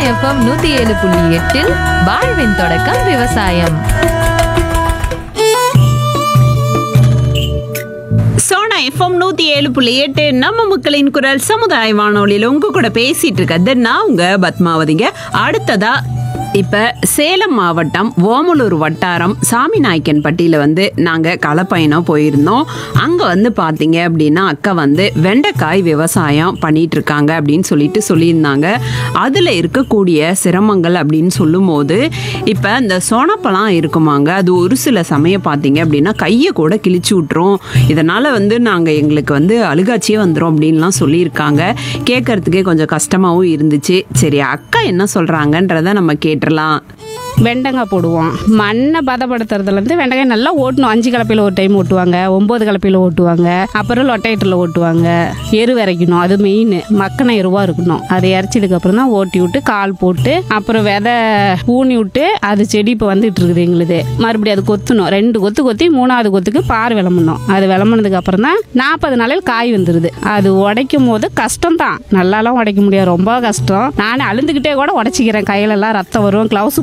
FM நூத்தி ஏழு புள்ளி எட்டில் வாழ்வின் தொடக்கம் விவசாயம் சோனா எஃப்எம் நூத்தி ஏழு புள்ளி எட்டு நம்ம மக்களின் குரல் சமுதாய வானொலியில உங்க கூட பேசிட்டு இருக்கிறது நான் உங்க பத்மாவதிங்க அடுத்ததா இப்ப சேலம் மாவட்டம் ஓமலூர் வட்டாரம் சாமிநாயக்கன்பட்டியில வந்து நாங்க களப்பயணம் போயிருந்தோம் அங்க வந்து பாத்தீங்க அப்படின்னா அக்கா வந்து வெண்டைக்காய் விவசாயம் பண்ணிட்டு இருக்காங்க அப்படின்னு சொல்லிட்டு சொல்லியிருந்தாங்க அதுல இருக்கக்கூடிய சிரமங்கள் அப்படின்னு சொல்லும்போது இப்ப இந்த சோனப்பழம் இருக்குமாங்க அது ஒரு சில சமயம் பார்த்தீங்க அப்படின்னா கையை கூட கிழிச்சு விட்டுரும் இதனால வந்து நாங்க எங்களுக்கு வந்து அழுகாச்சியே வந்துடும் அப்படின்லாம் சொல்லியிருக்காங்க கேட்கறதுக்கே கொஞ்சம் கஷ்டமாவும் இருந்துச்சு சரி அக்கா என்ன சொல்றாங்கன்றத நம்ம கேட்டுடலாம் வெண்டைக்காய் போடுவோம் மண்ணை பதப்படுத்துறதுலேருந்து வெண்டைக்காய் நல்லா ஓட்டணும் அஞ்சு கலப்பையில் ஒரு டைம் ஓட்டுவாங்க ஒம்பது கலப்பையில் ஓட்டுவாங்க அப்புறம் லொட்டைட்டில் ஓட்டுவாங்க எரு விரைக்கணும் அது மெயின் மக்கின எருவாக இருக்கணும் அதை இறச்சதுக்கு அப்புறம் தான் ஓட்டி விட்டு கால் போட்டு அப்புறம் விதை ஊனி விட்டு அது செடி இப்போ வந்துட்டு இருக்குது எங்களுது மறுபடியும் அது கொத்தணும் ரெண்டு கொத்து கொத்தி மூணாவது கொத்துக்கு பார் விளம்பணும் அது விளம்புனதுக்கு அப்புறம் தான் நாற்பது நாளில் காய் வந்துடுது அது உடைக்கும் போது கஷ்டம் தான் நல்லாலாம் உடைக்க முடியாது ரொம்ப கஷ்டம் நான் அழுந்துக்கிட்டே கூட உடச்சிக்கிறேன் கையிலெல்லாம் ரத்தம் வரும் க்ளவுஸ்